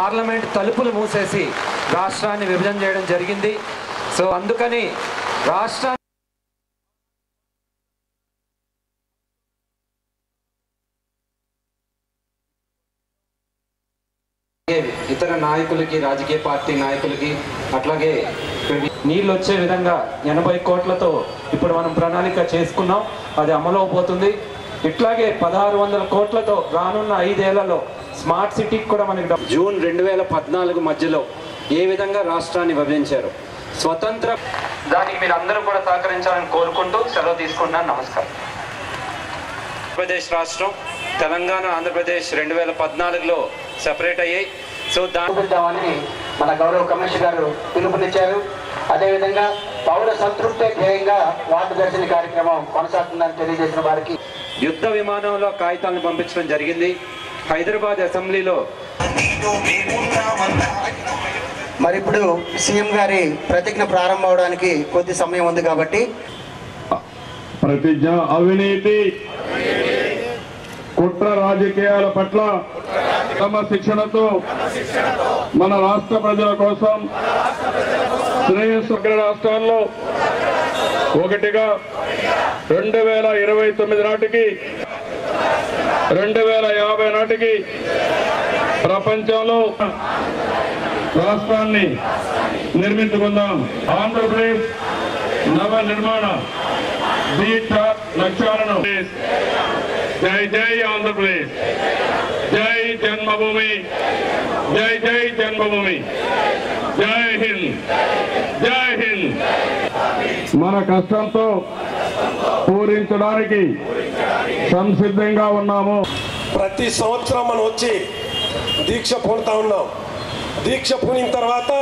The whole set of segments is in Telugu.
పార్లమెంట్ తలుపులు మూసేసి రాష్ట్రాన్ని విభజన చేయడం జరిగింది సో అందుకని రాష్ట్రాన్ని ఇతర నాయకులకి రాజకీయ పార్టీ నాయకులకి అట్లాగే నీళ్ళు వచ్చే విధంగా ఎనభై కోట్లతో ఇప్పుడు మనం ప్రణాళిక చేసుకున్నాం అది అమలు అవబోతుంది ఇట్లాగే పదహారు వందల కోట్లతో రానున్న ఐదేళ్లలో స్మార్ట్ సిటీకి కూడా మనకి డబ్బు- జూన్ రెండు వేల పద్నాలుగు మధ్యలో ఏ విధంగా రాష్ట్రాన్ని విభజించారు స్వతంత్ర దానికి మీరు అందరూ కూడా సహకరించాలని కోరుకుంటూ సెలవు తీసుకున్నాను నమస్కారం ఆంధ్రప్రదేశ్ రాష్ట్రం తెలంగాణ ఆంధ్రప్రదేశ్ రెండు వేల పద్నాలుగులో సెపరేట్ అయ్యాయి సో దా చూపిద్దామని మన గౌరవ కమిషనర్ గారు పిలుపునిచ్చారు అదేవిధంగా పౌర సంతృప్తే ధ్యేయంగా వార్డు దర్శన కార్యక్రమం కొనసాగుతుందని తెలియజేసిన వారికి యుద్ధ విమానంలో కాగితాలను పంపించడం జరిగింది హైదరాబాద్ అసెంబ్లీలో మరి ఇప్పుడు సీఎం గారి ప్రతిజ్ఞ ప్రారంభం అవడానికి కొద్ది సమయం ఉంది కాబట్టి ప్రతిజ్ఞ అవినీతి కుట్ర రాజకీయాల పట్ల క్రమశిక్షణతో మన రాష్ట్ర ప్రజల కోసం శ్రేయస్సు అగ్ర రాష్ట్రాల్లో ఒకటిగా రెండు వేల ఇరవై తొమ్మిది నాటికి రెండు వేల యాభై నాటికి ప్రపంచంలో రాష్ట్రాన్ని నిర్మించుకుందాం ఆంధ్రప్రదేశ్ నవ నిర్మాణ దీక్ష లక్ష్యాలను జై జై ఆంధ్రప్రదేశ్ జై జన్మభూమి జై జై జన్మభూమి జై హింద్ జై హింద్ మన కష్టంతో పూరించడానికి సంసిద్ధంగా ఉన్నాము ప్రతి సంవత్సరం మనం వచ్చి దీక్ష పూనుతా ఉన్నాం దీక్ష పూనిన తర్వాత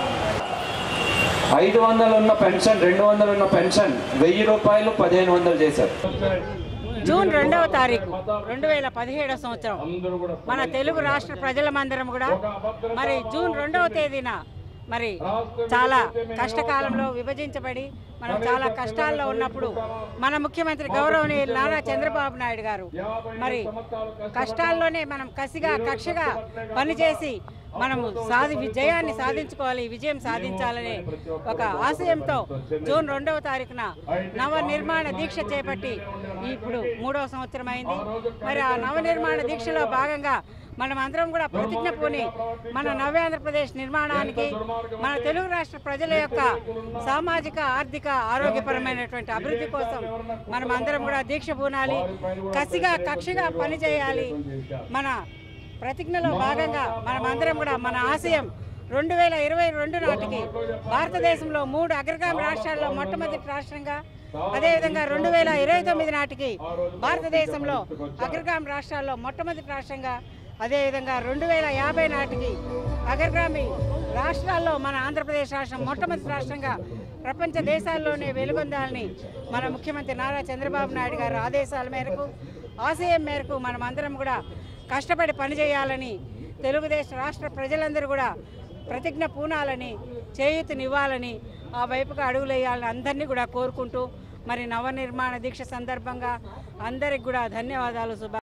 ఐదు వందలు ఉన్న పెన్షన్ రెండు వందలు ఉన్న పెన్షన్ వెయ్యి రూపాయలు పదిహేను వందలు చేశారు జూన్ రెండవ తారీఖు రెండు వేల పదిహేడవ సంవత్సరం మన తెలుగు రాష్ట్ర ప్రజలమందరం కూడా మరి జూన్ రెండవ తేదీన మరి చాలా కష్టకాలంలో విభజించబడి మనం చాలా కష్టాల్లో ఉన్నప్పుడు మన ముఖ్యమంత్రి గౌరవనీయులు నారా చంద్రబాబు నాయుడు గారు మరి కష్టాల్లోనే మనం కసిగా కక్షగా పనిచేసి మనము సాధి విజయాన్ని సాధించుకోవాలి విజయం సాధించాలనే ఒక ఆశయంతో జూన్ రెండవ తారీఖున నవ నిర్మాణ దీక్ష చేపట్టి ఇప్పుడు మూడవ సంవత్సరం అయింది మరి ఆ నవ నిర్మాణ దీక్షలో భాగంగా మనం అందరం కూడా ప్రతిజ్ఞ పూని మన నవ్య ఆంధ్రప్రదేశ్ నిర్మాణానికి మన తెలుగు రాష్ట్ర ప్రజల యొక్క సామాజిక ఆర్థిక ఆరోగ్యపరమైనటువంటి అభివృద్ధి కోసం మనం అందరం కూడా దీక్ష పూనాలి కసిగా కక్షగా పనిచేయాలి మన ప్రతిజ్ఞలో భాగంగా మనమందరం కూడా మన ఆశయం రెండు వేల ఇరవై రెండు నాటికి భారతదేశంలో మూడు అగ్రగామి రాష్ట్రాల్లో మొట్టమొదటి రాష్ట్రంగా అదేవిధంగా రెండు వేల ఇరవై తొమ్మిది నాటికి భారతదేశంలో అగ్రగామి రాష్ట్రాల్లో మొట్టమొదటి రాష్ట్రంగా అదేవిధంగా రెండు వేల యాభై నాటికి అగ్రగామి రాష్ట్రాల్లో మన ఆంధ్రప్రదేశ్ రాష్ట్రం మొట్టమొదటి రాష్ట్రంగా ప్రపంచ దేశాల్లోనే వెలుగొందాలని మన ముఖ్యమంత్రి నారా చంద్రబాబు నాయుడు గారి ఆదేశాల మేరకు ఆశయం మేరకు మనమందరం కూడా కష్టపడి పనిచేయాలని తెలుగుదేశం రాష్ట్ర ప్రజలందరూ కూడా ప్రతిజ్ఞ పూనాలని చేయూతనివ్వాలని ఆ వైపుగా అడుగులేయాలని అందరినీ కూడా కోరుకుంటూ మరి నవనిర్మాణ దీక్ష సందర్భంగా అందరికి కూడా ధన్యవాదాలు శుభ